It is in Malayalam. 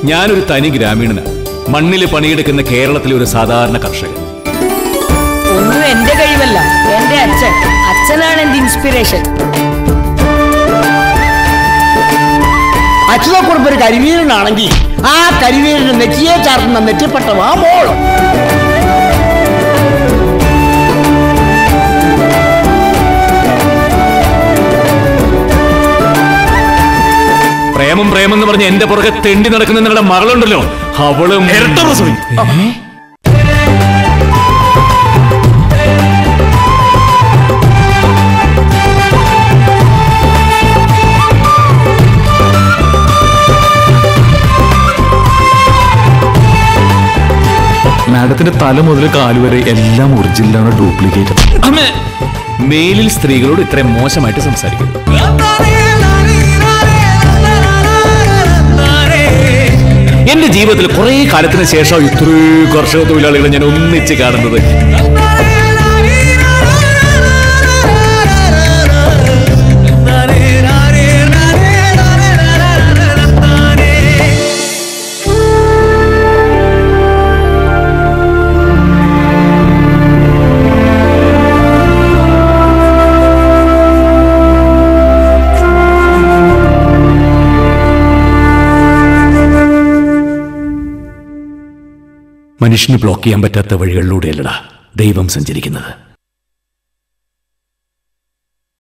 ഞാനൊരു തനി ഗ്രാമീണനാണ് മണ്ണിൽ പണിയെടുക്കുന്ന കേരളത്തിലെ ഒരു സാധാരണ കർഷകൻ ഒന്നും എന്റെ കഴിവല്ല എന്റെ അച്ഛൻ അച്ഛനാണ് എന്റെ ഇൻസ്പിറേഷൻ അച്യുതക്കുറിപ്പ് ഒരു കരിവീരനാണെങ്കിൽ ആ കരിവീരന് നെറ്റിയെ ചാർത്തുന്ന നെറ്റിപ്പട്ടമാ മോൾ പ്രേമം പ്രേമം എന്ന് പറഞ്ഞ് എന്റെ പുറകെ തെണ്ടി നടക്കുന്ന നിങ്ങളുടെ മകളുണ്ടല്ലോ അവളും ഏ? മാഡത്തിന്റെ തല മുതൽ കാല് വരെ എല്ലാം ഒറിജിനലാണ് ഡ്യൂപ്ലിക്കേറ്റ് അമ്മേ മേലിൽ സ്ത്രീകളോട് ഇത്രയും മോശമായിട്ട് സംസാരിക്കുന്നു എന്റെ ജീവിതത്തിൽ കുറെ കാലത്തിന് ശേഷം ഇത്രയും കർഷക തൊഴിലാളികളെ ഞാൻ ഒന്നിച്ച് കാണുന്നത് മനുഷ്യന് ബ്ലോക്ക് ചെയ്യാൻ പറ്റാത്ത വഴികളിലൂടെയല്ലടാ ദൈവം സഞ്ചരിക്കുന്നത്